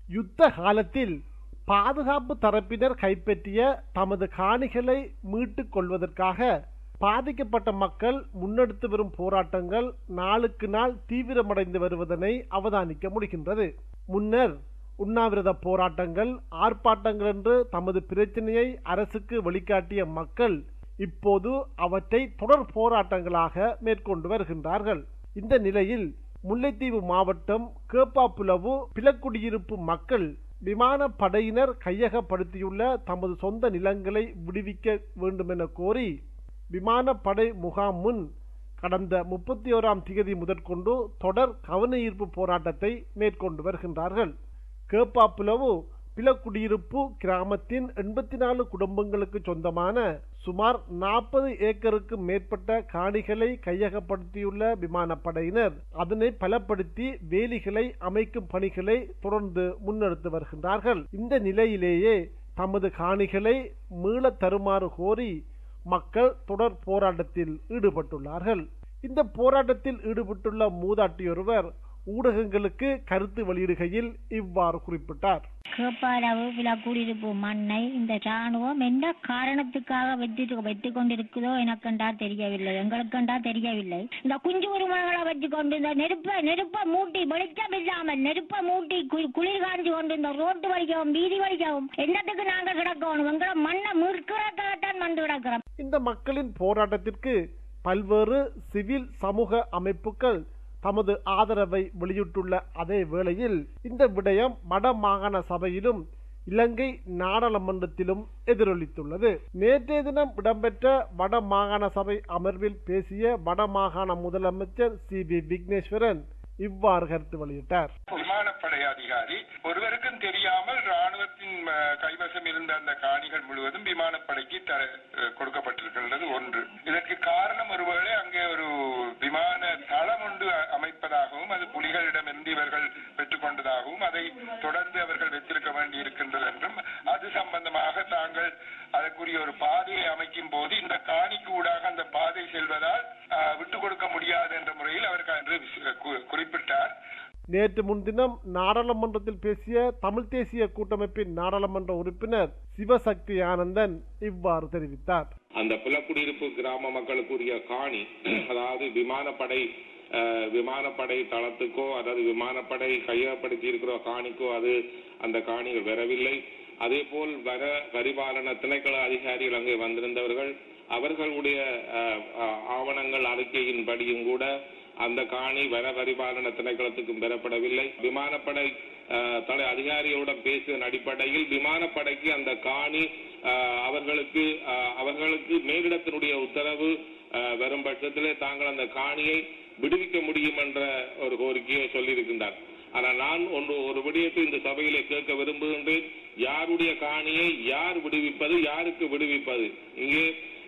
யுத்த காலத்தில் பாதுகாப்பு தரப்பினர் கைப்பற்றிய தமது காணிகளை மீட்டுக் கொள்வதற்காக பாதிக்கப்பட்ட மக்கள் முன்னெடுத்து வரும் போராட்டங்கள் நாளுக்கு நாள் தீவிரமடைந்து வருவதனை அவதானிக்க முடிகின்றது முன்னர் உண்ணாவிரத போராட்டங்கள் ஆர்ப்பாட்டங்கள் என்று தமது பிரச்சனையை அரசுக்கு வெளிக்காட்டிய மக்கள் இப்போது அவற்றை தொடர் போராட்டங்களாக மேற்கொண்டு வருகின்றார்கள் இந்த நிலையில் முல்லைத்தீவு மாவட்டம் கேப்பாப்புலவு பிலக்குடியிருப்பு மக்கள் விமானப்படையினர் கையகப்படுத்தியுள்ள தமது சொந்த நிலங்களை விடுவிக்க வேண்டுமென கோரி விமானப்படை முகாம் முன் கடந்த முப்பத்தி ஓராம் திகதி முதற்கொண்டு தொடர் கவன ஈர்ப்பு போராட்டத்தை மேற்கொண்டு வருகின்றார்கள் கேப்பாப்புலவு பிலக்குடியிருப்பு கிராமத்தின் எண்பத்தி நாலு குடும்பங்களுக்கு சொந்தமான சுமார் நாற்பது ஏக்கருக்கு மேற்பட்ட காணிகளை கையகப்படுத்தியுள்ள விமானப்படையினர் அதனை பலப்படுத்தி வேலிகளை அமைக்கும் பணிகளை தொடர்ந்து முன்னெடுத்து வருகின்றார்கள் இந்த நிலையிலேயே தமது காணிகளை மீள தருமாறு கோரி மக்கள் தொடர் போராட்டத்தில் ஈடுபட்டுள்ளார்கள் இந்த போராட்டத்தில் ஈடுபட்டுள்ள மூதாட்டியொருவர் ஊடகங்களுக்கு கருத்து வெளியிடுகையில் இவ்வாறு குறிப்பிட்டார் கேப்பாரவு விழா குடியிருப்பு மண்ணை இந்த ராணுவம் என்ன காரணத்துக்காக வெற்றி வெற்றி கொண்டிருக்குதோ எனக்கண்டா தெரியவில்லை எங்களுக்கண்டா தெரியவில்லை இந்த குஞ்சு உருவங்களை வச்சு கொண்டு இந்த நெருப்ப நெருப்ப மூட்டி வெளிச்சம் இல்லாமல் நெருப்ப மூட்டி கு- குளிர் காஞ்சி கொண்டு இந்த ரோட்டு வலிக்கவும் வீதி வலிக்கவும் என்னத்துக்கு நாங்க கிடக்கணும் எங்களை மண்ணை முற்கிறதுக்காகத்தான் வந்து கிடக்கிறோம் இந்த மக்களின் போராட்டத்திற்கு பல்வேறு சிவில் சமூக அமைப்புகள் தமது ஆதரவை வெளியிட்டுள்ள அதே வேளையில் இந்த விடயம் வட மாகாண சபையிலும் இலங்கை நாடாளுமன்றத்திலும் எதிரொலித்துள்ளது நேற்றைய தினம் இடம்பெற்ற வட மாகாண சபை அமர்வில் பேசிய வட மாகாண முதலமைச்சர் சி பி விக்னேஸ்வரன் இவ்வாறு கருத்து வெளியிட்டார் விமானப்படை அதிகாரி ஒருவருக்கும் தெரியாமல் ராணுவத்தின் அஹ், கைவசம் இருந்த அந்த காணிகள் முழுவதும் விமானப்படைக்கு தர அஹ், கொடுக்கப்பட்டிருக்கின்றது ஒன்று இதற்கு காரணம் ஒருவேளை அங்கே ஒரு விமான தளம் ஒன்று அ- அமைப்பதாகவும் அது புலிகளிடமிருந்து இவர்கள் பெற்றுக்கொண்டதாகவும் அதை தொடர்ந்து அவர்கள் வைத்திருக்க வேண்டி இருக்கின்றது என்றும் அது சம்பந்தமாக தாங்கள் அதற்குரிய ஒரு பாதையை அமைக்கும் போது இந்த காணிக்கு ஊடாக அந்த பாதை செல்வதால் அஹ், விட்டுக் கொடுக்க முடியாது என்ற முறையில் அவர் அன்று வி- கு- குறிப்பிட்டார் நேற்று முன்தினம் நாடாளுமன்றத்தில் பேசிய தமிழ் தேசிய கூட்டமைப்பின் நாடாளுமன்ற உறுப்பினர் சிவசக்தி ஆனந்தன் இவ்வாறு தெரிவித்தார் அந்த புலக்குடியிருப்பு கிராம மக்களுக்குரிய காணி அதாவது விமானப்படை அஹ், விமானப்படை தளத்துக்கோ அதாவது விமானப்படை கையகப்படுத்தி இருக்கிற காணிக்கோ அது அந்த காணிகள் வரவில்லை அதே போல் வர பரிபாலன திணைக்கள அதிகாரிகள் அங்கே வந்திருந்தவர்கள் அவர்களுடைய அஹ், அஹ், ஆவணங்கள் அறிக்கையின்படியும் கூட அந்த காணி வன பரிபாலன திணைக்களத்துக்கும் பெறப்படவில்லை விமானப்படை அஹ், தலை அதிகாரிகளுடன் பேசிய அடிப்படையில் விமானப்படைக்கு அந்த காணி அஹ், அவர்களுக்கு அஹ், அவர்களுக்கு மேலிடத்தினுடைய உத்தரவு அஹ், வரும் பட்சத்திலே தாங்கள் அந்த காணியை விடுவிக்க முடியும் என்ற ஒரு கோரிக்கையை சொல்லியிருக்கின்றார் ஆனால் நான் ஒன்று ஒரு விடயத்தை இந்த சபையிலே கேட்க விரும்புகின்றேன் யாருடைய காணியை யார் விடுவிப்பது யாருக்கு விடுவிப்பது இங்கே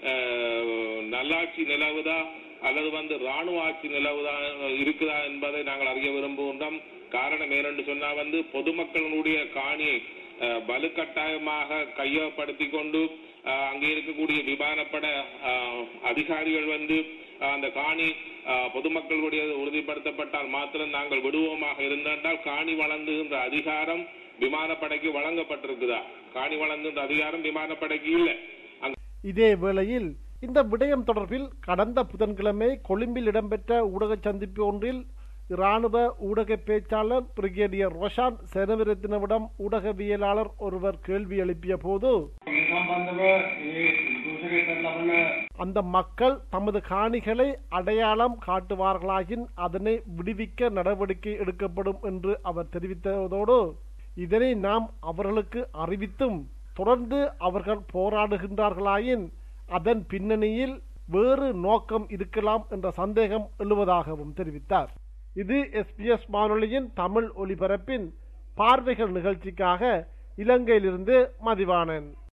அஹ், நல்லாட்சி நிலவுதா அல்லது வந்து ராணுவ ஆட்சி நிலவுதா இருக்குதா என்பதை நாங்கள் அறிய விரும்புகின்றோம் காரணம் ஏனென்று சொன்னா வந்து பொதுமக்களுடைய காணியை அஹ், வலுக்கட்டாயமாக கையகப்படுத்தி கொண்டு அஹ், அங்கே இருக்கக்கூடிய விமானப்பட அஹ், அதிகாரிகள் வந்து அஹ், அந்த காணி அஹ், பொதுமக்களுடைய உறுதிப்படுத்தப்பட்டால் மாத்திரம் நாங்கள் விடுவோமாக இருந்தால் காணி வழங்குகின்ற அதிகாரம் விமானப்படைக்கு வழங்கப்பட்டிருக்குதா காணி வழங்குகின்ற அதிகாரம் விமானப்படைக்கு இல்லை இதே வேளையில் இந்த விடயம் தொடர்பில் கடந்த புதன்கிழமை கொழும்பில் இடம்பெற்ற ஊடக சந்திப்பு ஒன்றில் இராணுவ ஊடக பேச்சாளர் பிரிகேடியர் ரோஷான் சேனவிரத்தினவிடம் ஊடகவியலாளர் ஒருவர் கேள்வி எழுப்பிய போது ඒ සම්බන්ධව ඒ දූෂකයන් ලබන அந்த மக்கள் தமது காணிகளை அடையாளம் காட்டுவார்களாயின் அதனை விடுவிக்க நடவடிக்கை எடுக்கப்படும் என்று அவர் தெரிவித்ததோடு இதனை நாம் அவர்களுக்கு அறிவித்தும் தொடர்ந்து அவர்கள் போராடுகின்றார்களாயின் அதன் பின்னணியில் வேறு நோக்கம் இருக்கலாம் என்ற சந்தேகம் எழுவதாகவும் தெரிவித்தார் இது எஸ்பிஎஸ் வானொலியின் தமிழ் ஒலிபரப்பின் பார்வைகள் நிகழ்ச்சிக்காக இலங்கையிலிருந்து மதிவாணன்